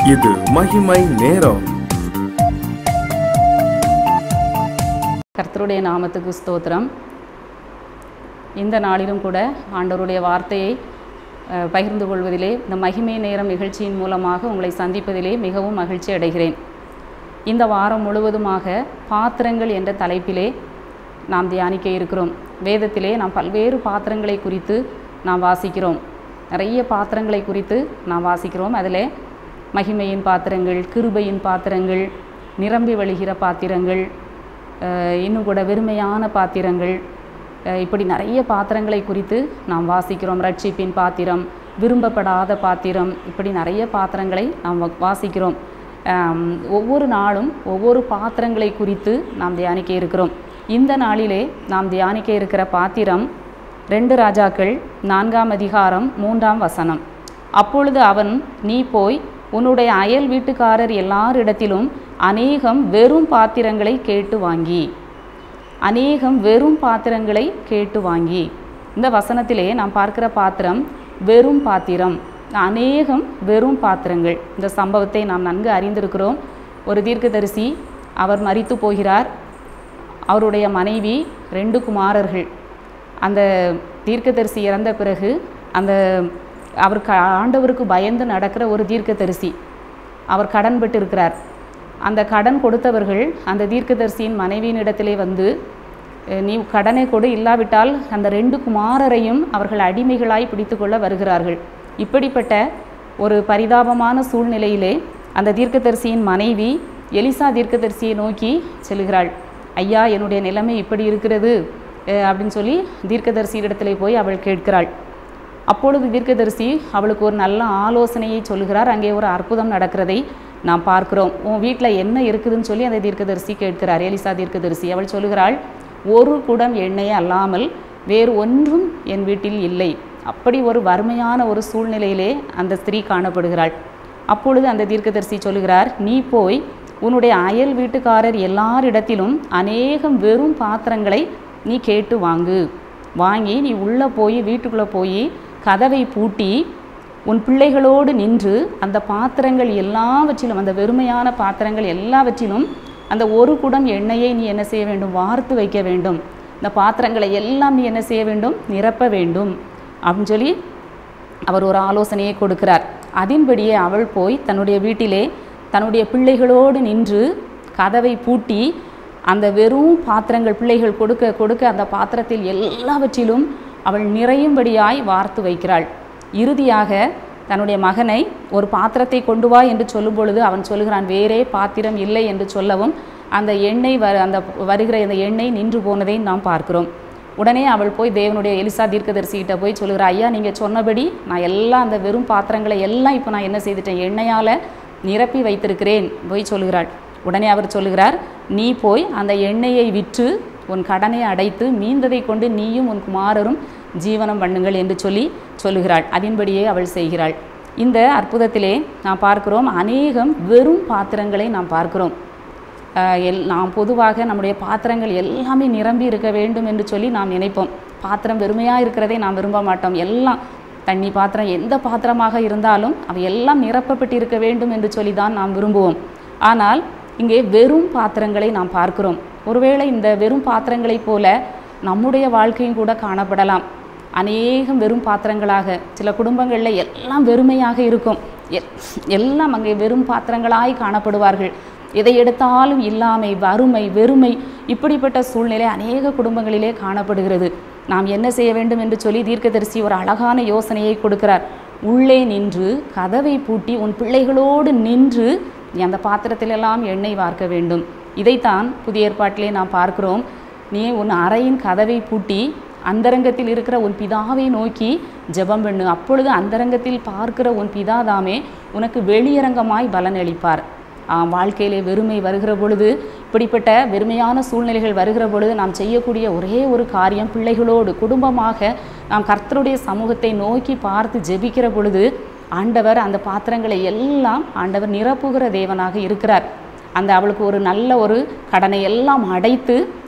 இது மகிமை நேரம் கர்த்தருடைய நாமத்துக்கு ஸ்தோத்திரம் இந்த நாளிலும் கூட ஆண்டவருடைய வார்த்தையை அஹ், பகிர்ந்து கொள்வதிலே இந்த மகிமை நேரம் நிகழ்ச்சியின் மூலமாக உங்களை சந்திப்பதிலே மிகவும் மகிழ்ச்சி அடைகிறேன் இந்த வாரம் முழுவதுமாக பாத்திரங்கள் என்ற தலைப்பிலே நாம் தியானிக்க இருக்கிறோம் வேதத்திலே நாம் பல்வேறு பாத்திரங்களை குறித்து நாம் வாசிக்கிறோம் நிறைய பாத்திரங்களை குறித்து நாம் வாசிக்கிறோம் அதில் மகிமையின் பாத்திரங்கள் கிருபையின் பாத்திரங்கள் நிரம்பி வழிகிற பாத்திரங்கள் அஹ், இன்னும் கூட வெறுமையான பாத்திரங்கள் அஹ், இப்படி நிறைய பாத்திரங்களை குறித்து நாம் வாசிக்கிறோம் ரட்சிப்பின் பாத்திரம் விரும்பப்படாத பாத்திரம் இப்படி நிறைய பாத்திரங்களை நாம் வா- வாசிக்கிறோம் ஆம், ஒவ்வொரு நாளும் ஒவ்வொரு பாத்திரங்களை குறித்து நாம் தியானிக்க இருக்கிறோம் இந்த நாளிலே நாம் தியானிக்க இருக்கிற பாத்திரம் ரெண்டு ராஜாக்கள் நான்காம் அதிகாரம் மூன்றாம் வசனம் அப்பொழுது அவன் நீ போய் உன்னுடைய அயல் வீட்டுக்காரர் எல்லாரிடத்திலும் அநேகம் வெறும் பாத்திரங்களை கேட்டு வாங்கி அநேகம் வெறும் பாத்திரங்களை கேட்டு வாங்கி இந்த வசனத்திலே நாம் பார்க்கிற பாத்திரம் வெறும் பாத்திரம் அநேகம் வெறும் பாத்திரங்கள் இந்த சம்பவத்தை நாம் நன்கு அறிந்திருக்கிறோம் ஒரு தீர்க்கதரிசி அவர் மரித்து போகிறார் அவருடைய மனைவி ரெண்டு குமாரர்கள் அந்த தீர்க்கதரிசி இறந்த பிறகு அந்த அவருக்கு ஆண்டவருக்கு பயந்து நடக்கிற ஒரு தீர்க்கதரிசி அவர் கடன் இருக்கிறார் அந்த கடன் கொடுத்தவர்கள் அந்த தீர்க்கதரிசியின் மனைவியினிடத்திலே வந்து "அஹ், நீ கடனை கொடு இல்லாவிட்டால் அந்த ரெண்டு குமாரரையும் அவர்கள் அடிமைகளாய் பிடித்துக்கொள்ள வருகிறார்கள் இப்படிப்பட்ட ஒரு பரிதாபமான சூழ்நிலையிலே அந்த தீர்க்கதரிசியின் மனைவி எலிசா தீர்க்கதரிசியை நோக்கி செல்கிறாள் ஐயா என்னுடைய நிலைமை இப்படி இருக்கிறது அஹ், அப்படின்னு சொல்லி தீர்க்கதரிசியிடத்திலே போய் அவள் கேட்கிறாள் அப்பொழுது தீர்க்கதரிசி அவளுக்கு ஒரு நல்ல ஆலோசனையை சொல்லுகிறார் அங்கே ஒரு அற்புதம் நடக்கிறதை நாம் பார்க்கிறோம் உன் வீட்டில் என்ன இருக்குதுன்னு சொல்லி அந்த தீர்க்கதரிசி கேட்கிறார் எலிசா தீர்க்கதரிசி அவள் சொல்லுகிறாள் ஒரு குடம் எண்ணெய் அல்லாமல் வேறு ஒன்றும் என் வீட்டில் இல்லை அப்படி ஒரு வறுமையான ஒரு சூழ்நிலையிலே அந்த ஸ்திரீ காணப்படுகிறாள் அப்பொழுது அந்த தீர்க்கதரிசி சொல்லுகிறார் நீ போய் உன்னுடைய அயல் வீட்டுக்காரர் எல்லாரிடத்திலும் அநேகம் வெறும் பாத்திரங்களை நீ கேட்டு வாங்கு வாங்கி நீ உள்ளே போய் வீட்டுக்குள்ளே போய் கதவை பூட்டி உன் பிள்ளைகளோடு நின்று அந்த பாத்திரங்கள் எல்லாவற்றிலும் அந்த வெறுமையான பாத்திரங்கள் எல்லாவற்றிலும் அந்த ஒரு குடம் எண்ணெயை நீ என்ன செய்ய வேண்டும் வார்த்து வைக்க வேண்டும் இந்த பாத்திரங்களை எல்லாம் நீ என்ன செய்ய வேண்டும் நிரப்ப வேண்டும் அப்படின்னு சொல்லி அவர் ஒரு ஆலோசனையை கொடுக்கிறார் அதன்படியே அவள் போய் தன்னுடைய வீட்டிலே தன்னுடைய பிள்ளைகளோடு நின்று கதவை பூட்டி அந்த வெறும் பாத்திரங்கள் பிள்ளைகள் கொடுக்க கொடுக்க அந்த பாத்திரத்தில் எல்லாவற்றிலும் அவள் நிறையும்படியாய் வார்த்து வைக்கிறாள் இறுதியாக தன்னுடைய மகனை ஒரு பாத்திரத்தை கொண்டு வா என்று சொல்லும் பொழுது அவன் சொல்லுகிறான் வேறே பாத்திரம் இல்லை என்று சொல்லவும் அந்த எண்ணெய் வ அந்த வருகிற அந்த எண்ணெய் நின்று போனதை நாம் பார்க்கிறோம் உடனே அவள் போய் தேவனுடைய எலிசா தீர்க்கதரிசிகிட்ட போய் சொல்லுகிறா ஐயா நீங்கள் சொன்னபடி நான் எல்லாம் அந்த வெறும் பாத்திரங்களை எல்லாம் இப்போ நான் என்ன செய்துட்டேன் எண்ணெயால் நிரப்பி வைத்திருக்கிறேன் போய் சொல்லுகிறாள் உடனே அவர் சொல்லுகிறார் நீ போய் அந்த எண்ணெயை விற்று உன் கடனை அடைத்து மீந்ததை கொண்டு நீயும் உன் குமாரரும் ஜீவனம் பண்ணுங்கள் என்று சொல்லி சொல்லுகிறாள் அதன்படியே அவள் செய்கிறாள் இந்த அற்புதத்திலே நாம் பார்க்கிறோம் அநேகம் வெறும் பாத்திரங்களை நாம் பார்க்கிறோம் ஆஹ் எல் நாம் பொதுவாக நம்முடைய பாத்திரங்கள் எல்லாமே நிரம்பி இருக்க வேண்டும் என்று சொல்லி நாம் நினைப்போம் பாத்திரம் வெறுமையாக இருக்கிறதை நாம் விரும்ப மாட்டோம் எல்லாம் தண்ணி பாத்திரம் எந்த பாத்திரமாக இருந்தாலும் அவை எல்லாம் நிரப்பப்பட்டு இருக்க வேண்டும் என்று சொல்லி தான் நாம் விரும்புவோம் ஆனால் இங்கே வெறும் பாத்திரங்களை நாம் பார்க்கிறோம் ஒருவேளை இந்த வெறும் பாத்திரங்களைப் போல நம்முடைய வாழ்க்கையும் கூட காணப்படலாம் அநேகம் வெறும் பாத்திரங்களாக சில குடும்பங்களில் எல்லாம் வெறுமையாக இருக்கும் எ- எல்லாம் அங்கே வெறும் பாத்திரங்களாய் காணப்படுவார்கள் எதை எடுத்தாலும் இல்லாமை வறுமை வெறுமை இப்படிப்பட்ட சூழ்நிலை அநேக குடும்பங்களிலே காணப்படுகிறது நாம் என்ன செய்ய வேண்டும் என்று சொல்லி தீர்க்கதரிசி ஒரு அழகான யோசனையை கொடுக்கிறார் உள்ளே நின்று கதவை பூட்டி உன் பிள்ளைகளோடு நின்று நீ அந்த பாத்திரத்திலெல்லாம் எண்ணெய் வார்க்க வேண்டும் இதைத்தான் புதிய ஏற்பாட்டிலே நாம் பார்க்கிறோம் நீ உன் அறையின் கதவை பூட்டி அந்தரங்கத்தில் இருக்கிற உன் பிதாவை நோக்கி ஜெபம் பண்ணு அப்பொழுது அந்தரங்கத்தில் பார்க்கிற உன் பிதாதாமே உனக்கு வெளியரங்கமாய் பலனளிப்பார் ஆம், வாழ்க்கையிலே வெறுமை வருகிற பொழுது இப்படிப்பட்ட வெறுமையான சூழ்நிலைகள் வருகிற பொழுது நாம் செய்யக்கூடிய ஒரே ஒரு காரியம் பிள்ளைகளோடு குடும்பமாக நாம் கர்த்தருடைய சமூகத்தை நோக்கி பார்த்து ஜெபிக்கிற பொழுது ஆண்டவர் அந்த பாத்திரங்களை எல்லாம் ஆண்டவர் நிரப்புகிற தேவனாக இருக்கிறார் அந்த அவளுக்கு ஒரு நல்ல ஒரு கடனை எல்லாம் அடைத்து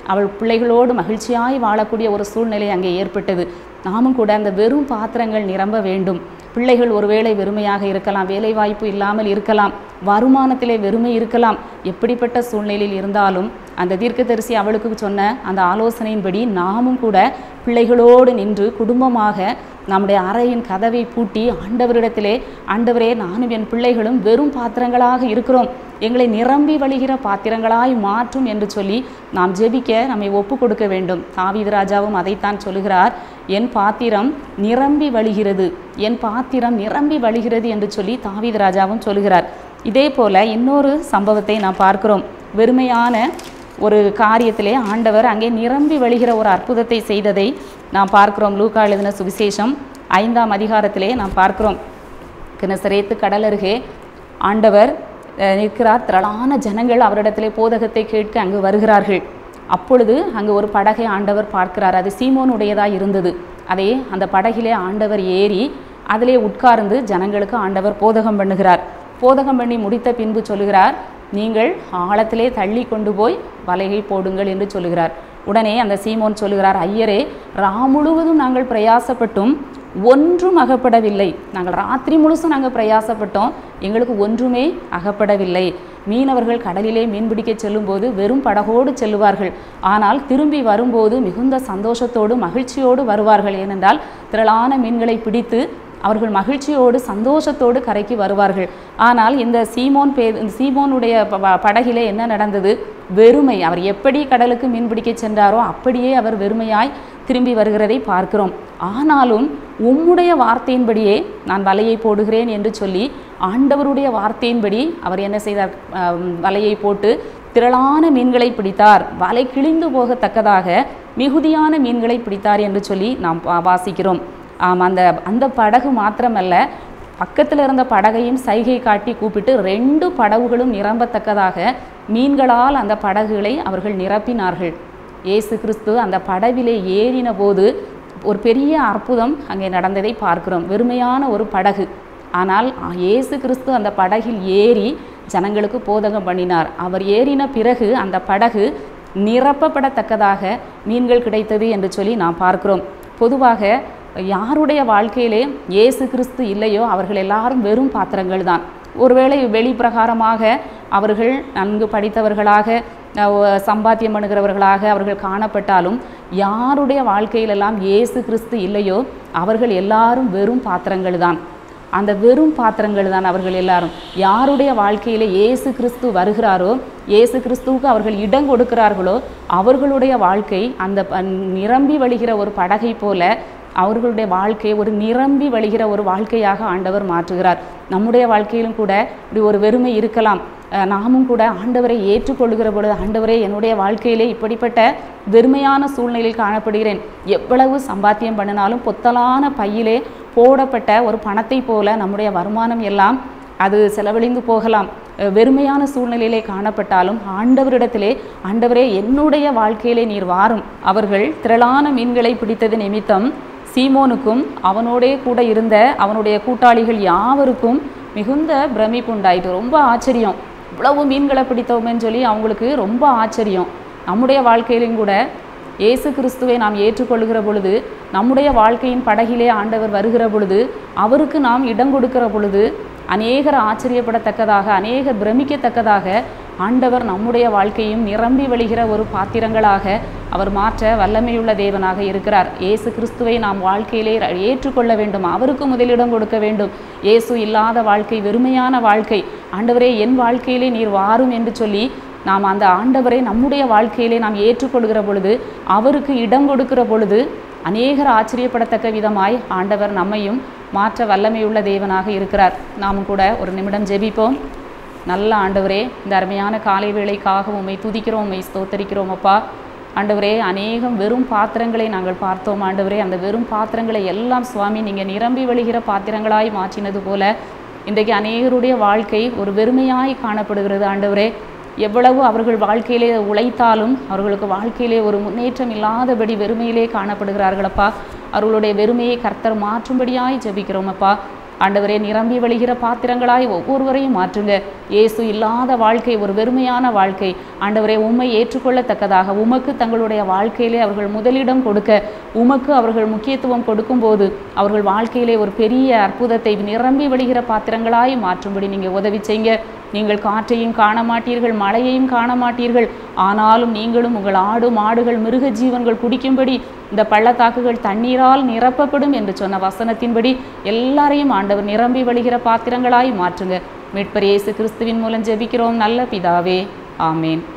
அவள் பிள்ளைகளோடு மகிழ்ச்சியாய் வாழக்கூடிய ஒரு சூழ்நிலை அங்கே ஏற்பட்டது நாமும் கூட அந்த வெறும் பாத்திரங்கள் நிரம்ப வேண்டும் பிள்ளைகள் ஒருவேளை வெறுமையாக இருக்கலாம் வேலைவாய்ப்பு இல்லாமல் இருக்கலாம் வருமானத்திலே வெறுமை இருக்கலாம் எப்படிப்பட்ட சூழ்நிலையில் இருந்தாலும் அந்த தீர்க்கதரிசி அவளுக்கு சொன்ன அந்த ஆலோசனையின்படி நாமும் கூட பிள்ளைகளோடு நின்று குடும்பமாக நம்முடைய அறையின் கதவை பூட்டி ஆண்டவரிடத்திலே ஆண்டவரே நானும் என் பிள்ளைகளும் வெறும் பாத்திரங்களாக இருக்கிறோம் எங்களை நிரம்பி வழிகிற பாத்திரங்களாய் மாற்றும் என்று சொல்லி நாம் ஜெபிக்க நம்மை ஒப்பு கொடுக்க வேண்டும் தாவீது ராஜாவும் அதைத்தான் சொல்லுகிறார் என் பாத்திரம் நிரம்பி வழிகிறது என் பாத்திரம் நிரம்பி வழிகிறது என்று சொல்லி தாவீது ராஜாவும் சொல்லுகிறார் இதே போல இன்னொரு சம்பவத்தை நாம் பார்க்கிறோம் வெறுமையான ஒரு காரியத்திலே ஆண்டவர் அங்கே நிரம்பி வழிகிற ஒரு அற்புதத்தை செய்ததை நாம் பார்க்கிறோம் லூக்கா எழுதின சுவிசேஷம் ஐந்தாம் அதிகாரத்திலே நாம் பார்க்கிறோம் கிணசரேத்து கடல் அருகே ஆண்டவர் அஹ், நிற்கிறார் திரளான ஜனங்கள் அவரிடத்திலே போதகத்தை கேட்க அங்கு வருகிறார்கள் அப்பொழுது அங்கு ஒரு படகை ஆண்டவர் பார்க்கிறார் அது சீமோனுடையதாக இருந்தது அதே அந்த படகிலே ஆண்டவர் ஏறி அதிலே உட்கார்ந்து ஜனங்களுக்கு ஆண்டவர் போதகம் பண்ணுகிறார் போதகம் பண்ணி முடித்த பின்பு சொல்லுகிறார் நீங்கள் ஆழத்திலே தள்ளி கொண்டு போய் வலையை போடுங்கள் என்று சொல்லுகிறார் உடனே அந்த சீமோன் சொல்லுகிறார் ஐயரே ரா முழுவதும் நாங்கள் பிரயாசப்பட்டும் ஒன்றும் அகப்படவில்லை நாங்கள் ராத்திரி முழுசும் நாங்கள் பிரயாசப்பட்டோம் எங்களுக்கு ஒன்றுமே அகப்படவில்லை மீனவர்கள் கடலிலே மீன்பிடிக்க செல்லும்போது வெறும் படகோடு செல்லுவார்கள் ஆனால் திரும்பி வரும்போது மிகுந்த சந்தோஷத்தோடு மகிழ்ச்சியோடு வருவார்கள் ஏனென்றால் திரளான மீன்களை பிடித்து அவர்கள் மகிழ்ச்சியோடு சந்தோஷத்தோடு கரைக்கு வருவார்கள் ஆனால் இந்த சீமோன் பே இந்த சீமோனுடைய ப- ப- படகிலே என்ன நடந்தது வெறுமை அவர் எப்படி கடலுக்கு மீன்பிடிக்க சென்றாரோ அப்படியே அவர் வெறுமையாய் திரும்பி வருகிறதை பார்க்கிறோம் ஆனாலும் உம்முடைய வார்த்தையின்படியே நான் வலையை போடுகிறேன் என்று சொல்லி ஆண்டவருடைய வார்த்தையின்படி அவர் என்ன செய்தார் ஆம், வலையை போட்டு திரளான மீன்களை பிடித்தார் வலை கிழிந்து போகத்தக்கதாக மிகுதியான மீன்களை பிடித்தார் என்று சொல்லி நாம் வா- வாசிக்கிறோம் ஆம் அந்த அந்த படகு மாத்திரமல்ல பக்கத்தில் இருந்த படகையும் சைகை காட்டி கூப்பிட்டு ரெண்டு படகுகளும் நிரம்பத்தக்கதாக மீன்களால் அந்த படகுகளை அவர்கள் நிரப்பினார்கள் இயேசு கிறிஸ்து அந்த படவிலே ஏறின போது ஒரு பெரிய அற்புதம் அங்கே நடந்ததை பார்க்கிறோம் வெறுமையான ஒரு படகு ஆனால் ஆ, இயேசு கிறிஸ்து அந்த படகில் ஏறி ஜனங்களுக்கு போதகம் பண்ணினார் அவர் ஏறின பிறகு அந்த படகு நிரப்பப்படத்தக்கதாக மீன்கள் கிடைத்தது என்று சொல்லி நாம் பார்க்கிறோம் பொதுவாக யாருடைய வாழ்க்கையிலே இயேசு கிறிஸ்து இல்லையோ அவர்கள் எல்லாரும் வெறும் பாத்திரங்கள் தான் ஒருவேளை வெளிப்பிரகாரமாக அவர்கள் நன்கு படித்தவர்களாக அஹ், சம்பாத்தியம் பண்ணுகிறவர்களாக அவர்கள் காணப்பட்டாலும் யாருடைய வாழ்க்கையிலெல்லாம் இயேசு கிறிஸ்து இல்லையோ அவர்கள் எல்லாரும் வெறும் பாத்திரங்கள் தான் அந்த வெறும் பாத்திரங்கள் தான் அவர்கள் எல்லாரும் யாருடைய வாழ்க்கையில இயேசு கிறிஸ்து வருகிறாரோ இயேசு கிறிஸ்துவுக்கு அவர்கள் இடம் கொடுக்கிறார்களோ அவர்களுடைய வாழ்க்கை அந்த ப- நிரம்பி வழிகிற ஒரு படகை போல அவர்களுடைய வாழ்க்கை ஒரு நிரம்பி வழிகிற ஒரு வாழ்க்கையாக ஆண்டவர் மாற்றுகிறார் நம்முடைய வாழ்க்கையிலும் கூட இப்படி ஒரு வெறுமை இருக்கலாம் அஹ் நாமும் கூட ஆண்டவரை ஏற்றுக்கொள்கிற பொழுது ஆண்டவரே என்னுடைய வாழ்க்கையிலே இப்படிப்பட்ட வெறுமையான சூழ்நிலையில் காணப்படுகிறேன் எவ்வளவு சம்பாத்தியம் பண்ணினாலும் பொத்தலான பையிலே போடப்பட்ட ஒரு பணத்தை போல நம்முடைய வருமானம் எல்லாம் அது செலவழிந்து போகலாம் அஹ் வெறுமையான சூழ்நிலையிலே காணப்பட்டாலும் ஆண்டவரிடத்திலே ஆண்டவரே என்னுடைய வாழ்க்கையிலே நீர் வாரும் அவர்கள் திரளான மீன்களை பிடித்தது நிமித்தம் சீமோனுக்கும் அவனோடே கூட இருந்த அவனுடைய கூட்டாளிகள் யாவருக்கும் மிகுந்த பிரமிப்பு உண்டாயிட்டு ரொம்ப ஆச்சரியம் இவ்வளவு மீன்களை பிடித்தோமேன்னு சொல்லி அவங்களுக்கு ரொம்ப ஆச்சரியம் நம்முடைய வாழ்க்கையிலும் கூட இயேசு கிறிஸ்துவை நாம் ஏற்றுக்கொள்கிற பொழுது நம்முடைய வாழ்க்கையின் படகிலே ஆண்டவர் வருகிற பொழுது அவருக்கு நாம் இடம் கொடுக்கிற பொழுது அநேகர் ஆச்சரியப்படத்தக்கதாக அநேகர் பிரமிக்கத்தக்கதாக ஆண்டவர் நம்முடைய வாழ்க்கையும் நிரம்பி வழிகிற ஒரு பாத்திரங்களாக அவர் மாற்ற வல்லமையுள்ள தேவனாக இருக்கிறார் இயேசு கிறிஸ்துவை நாம் வாழ்க்கையிலே ர- ஏற்றுக்கொள்ள வேண்டும் அவருக்கு முதலிடம் கொடுக்க வேண்டும் இயேசு இல்லாத வாழ்க்கை வெறுமையான வாழ்க்கை ஆண்டவரே என் வாழ்க்கையிலே நீர் வாரும் என்று சொல்லி நாம் அந்த ஆண்டவரை நம்முடைய வாழ்க்கையிலே நாம் ஏற்றுக்கொள்கிற பொழுது அவருக்கு இடம் கொடுக்கிற பொழுது அநேகர் ஆச்சரியப்படத்தக்க விதமாய் ஆண்டவர் நம்மையும் மாற்ற வல்லமையுள்ள தேவனாக இருக்கிறார் நாமும் கூட ஒரு நிமிடம் ஜெபிப்போம் நல்ல ஆண்டவரே இந்த அருமையான காலை வேளைக்காக உம்மை துதிக்கிறோம் உம்மை ஸ்தோத்தரிக்கிறோம் அப்பா ஆண்டவரே அநேகம் வெறும் பாத்திரங்களை நாங்கள் பார்த்தோம் ஆண்டவரே அந்த வெறும் பாத்திரங்களை எல்லாம் சுவாமி நீங்கள் நிரம்பி வழிகிற பாத்திரங்களாய் மாற்றினது போல இன்றைக்கு அநேகருடைய வாழ்க்கை ஒரு வெறுமையாய் காணப்படுகிறது ஆண்டவரே எவ்வளவு அவர்கள் வாழ்க்கையிலே உழைத்தாலும் அவர்களுக்கு வாழ்க்கையிலே ஒரு முன்னேற்றம் இல்லாதபடி வெறுமையிலே காணப்படுகிறார்களப்பா அவர்களுடைய வெறுமையை கர்த்தர் மாற்றும்படியாய் ஜெபிக்கிறோம் அப்பா ஆண்டவரே நிரம்பி வழிகிற பாத்திரங்களாய் ஒவ்வொருவரையும் மாற்றுங்க இயேசு இல்லாத வாழ்க்கை ஒரு வெறுமையான வாழ்க்கை ஆண்டவரே உம்மை ஏற்றுக்கொள்ளத்தக்கதாக உமக்கு தங்களுடைய வாழ்க்கையிலே அவர்கள் முதலிடம் கொடுக்க உமக்கு அவர்கள் முக்கியத்துவம் கொடுக்கும்போது அவர்கள் வாழ்க்கையிலே ஒரு பெரிய அற்புதத்தை நிரம்பி வழிகிற பாத்திரங்களாய் மாற்றும்படி நீங்கள் உதவி செய்யுங்க நீங்கள் காற்றையும் காண மாட்டீர்கள் மழையையும் காண மாட்டீர்கள் ஆனாலும் நீங்களும் உங்கள் ஆடு மாடுகள் மிருக ஜீவன்கள் குடிக்கும்படி இந்த பள்ளத்தாக்குகள் தண்ணீரால் நிரப்பப்படும் என்று சொன்ன வசனத்தின்படி எல்லாரையும் ஆண்டவர் நிரம்பி வழிகிற பாத்திரங்களாய் மாற்றுங்க மீட்பர் இயேசு கிறிஸ்துவின் மூலம் ஜெபிக்கிறோம் நல்ல பிதாவே ஆமேன்